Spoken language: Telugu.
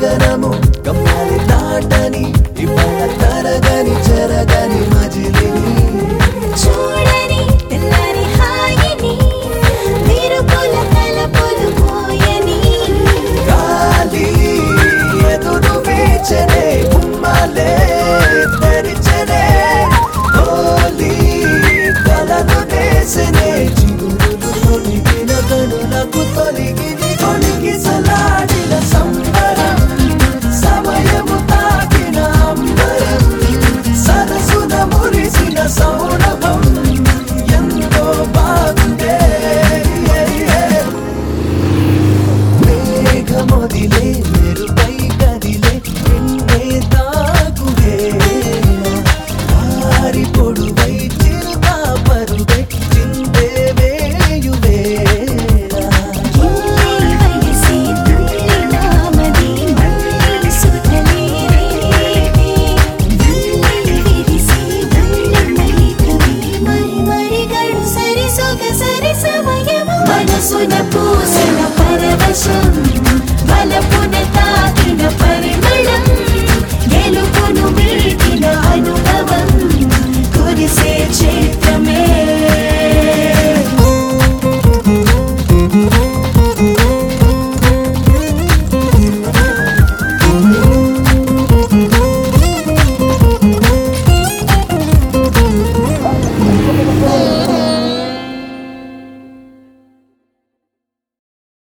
గగనము కమ్మలి దాటని ఇవాళ తరగని జరగని మజిలిని చూడని తెల్లని హాయిని విరుపుల తలపులు పోయని గాలి ఎదురు వీచనే ఉమ్మలే తెరిచనే హోలీ కలను వేసనే చిగురులు తొలిగిన కనులకు తొలిగిని కొలిగి సలాడిన సంబరం సమయము తాకిన అంబరం సరసున మురిసిన సౌరభం ఎంతో బాగుండే మేఘమొదిలే మెరుపై కదిలే నిన్నే తాకువేళ వారి పొడువై చిరుతా పరువై చిందే వేయువేళ ఇల్లై వయసి తుల్లినామది మళ్ళీ సుతలే ఇల్లై విరిసి ఉల్లమై కవి మరి మరి గడు సరి సొగ సరి సమయము మనసున పూసిన పరవశం బలపున తాకిన పరిమళం గెలుపును మీటిన అనుభవం కురిసే చేతి